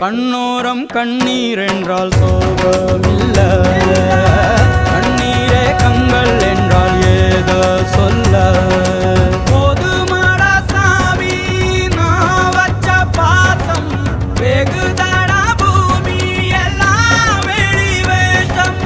கண்ணோரம் கண்ணீர் என்றால் சோகமில்ல கண்ணீரே கங்கள் என்றால் ஏதோ சொல்ல போதுமாடா சாமி நான் வச்ச பாசம் வெகுதடா பூமி எல்லாம் வெளி வேஷம்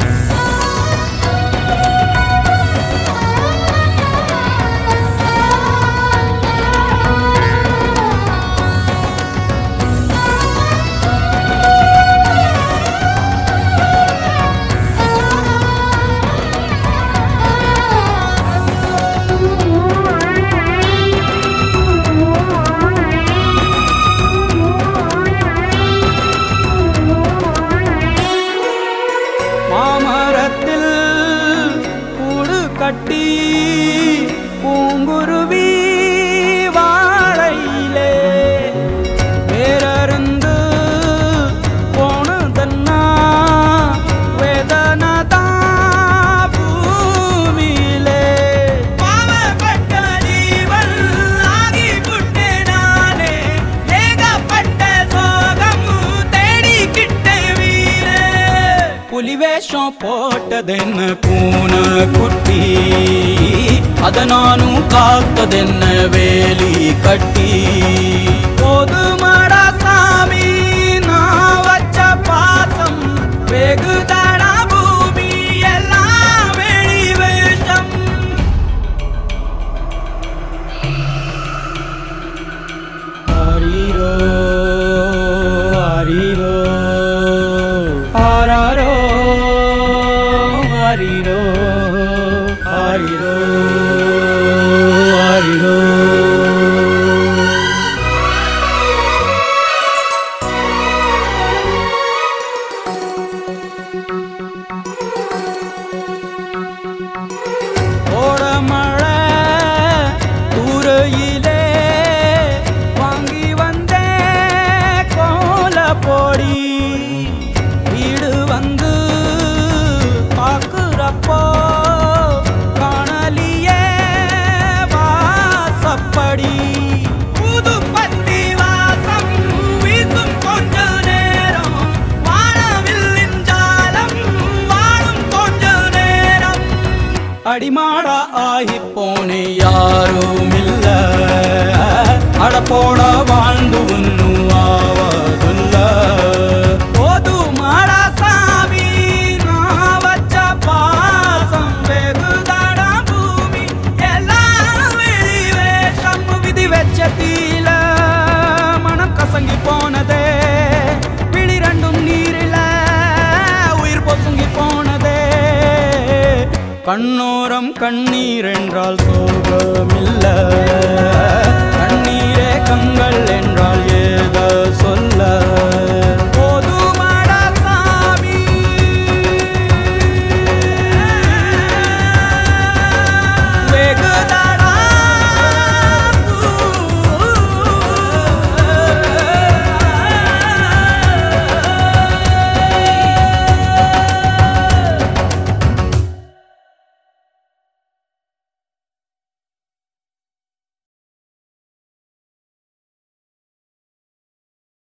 மாமரத்தில் கூடு கட்டி பூங்குருவி வாழையிலே வேறருந்து போனதன்னா வேதனதா பூமியிலே பாவப்பட்ட ஜீவன் ஆகிப்புட்டே நானே ஏகப்பட்ட சோகம் தேடிக்கிட்டே வீரே புலி வேஷம் போட்டதென்ன பூனை குட்டி அத நானும் காத்ததென்ன வேலி கட்டி போதுமாடா சாமி நான் வச்ச பாசம் வெகுதடா பூமி எல்லாம் வெளி வேஷம் ஆரீரோ ஆரீரோ ஆராரோ ஆரீரோ ஆரீரோ ஆரீரோ ஓட மழை தூரையிலே வாங்கி வந்த கோல பொடி வீடு வந்து பார்க்குறப்போ காணலியே வாசப்படி புது பத்தி வாசம் வீசும் கொஞ்ச நேரம் வானவில்லின் ஜாலம் வாழும் கொஞ்ச நேரம் அடிமாடா ஆகி போனே யாரும் இல்ல அடப்போட வாழ்ந்து ஒன்னும் ஆவதில்ல போதுமாடா சாமி நான் வச்ச பாசம் வெகுதடா பூமி எல்லாம் வெளி வேஷம் விதி வச்ச தீல மனம் கசங்கி போனதே விழி ரெண்டும் நீரில உயிர் பொசுங்கி போனதே கண்ணோரம் கண்ணீர் என்றால் சோகமில்ல கண்ணீரே கங்கள் என்றால் ஏதோ